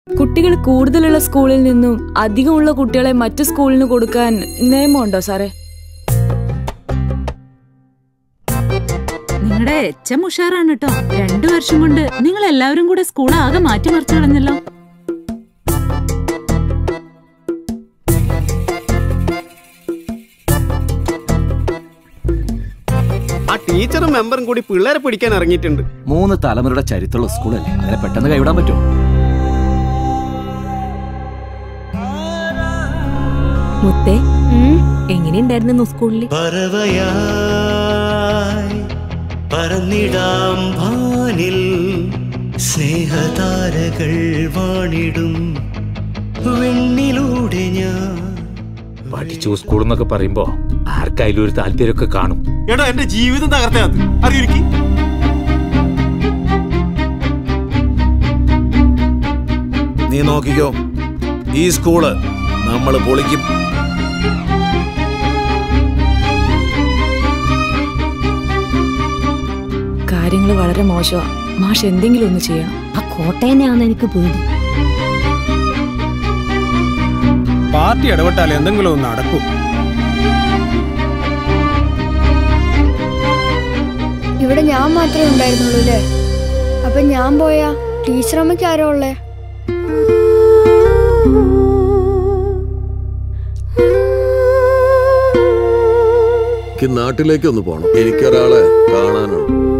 കുട്ടികൾ കൂടുതലുള്ള സ്കൂളിൽ നിന്നും അധികമുള്ള കുട്ടികളെ മറ്റു സ്കൂളിന് കൊടുക്കാൻ നിയമമുണ്ടോ സാറേ നിങ്ങളുടെ എച്ചം ഉഷാറാണ് കേട്ടോ രണ്ടു വർഷം കൊണ്ട് നിങ്ങൾ എല്ലാവരും കൂടെ സ്കൂൾ ആകെ മാറ്റിമറിച്ചു കളഞ്ഞല്ലോ ആ ടീച്ചറും മെമ്പറും കൂടി പിള്ളേരെ പിടിക്കാൻ ഇറങ്ങിയിട്ടുണ്ട് മൂന്ന് തലമുറയുടെ ചരിത്രമുള്ള സ്കൂളല്ലേ അങ്ങനെ പെട്ടെന്ന് കൈവിടാൻ പറ്റുമോ മുത്തേ എങ്ങനെയുണ്ടായിരുന്നു സ്കൂളിൽ പറവയായി പറന്നിടാം ഭാനിൽ സ്നേഹതാരകൾ വാണിടും വെണ്ണിലൂടെ ഞാൻ പഠിച്ചു സ്കൂൾ എന്നൊക്കെ പറയുമ്പോ ആർക്കായാലും ഒരു താല്പര്യമൊക്കെ കാണും എടാ എന്റെ ജീവിതം തകർത്തേ അത് അറിയൊരുക്കി നീ നോക്കിക്കോ ഈ സ്കൂള് നമ്മൾ പൊളിക്കും കാര്യങ്ങൾ വളരെ മോശമാ മാഷ് എന്തെങ്കിലും ഒന്ന് ചെയ്യണം ആ കോട്ടയനെയാന്ന് എനിക്ക് പേടി പാർട്ടി ഇടപെട്ടാൽ എന്തെങ്കിലും ഒന്ന് നടക്കും ഇവിടെ ഞാൻ മാത്രമേ ഉണ്ടായിരുന്നുള്ളൂ അല്ലേ അപ്പൊ ഞാൻ പോയാ ടീച്ചറമ്മയ്ക്ക് ആരോ ഉള്ളേ എനിക്ക് നാട്ടിലേക്ക് ഒന്ന് പോണം എനിക്കൊരാളെ കാണാനുണ്ട്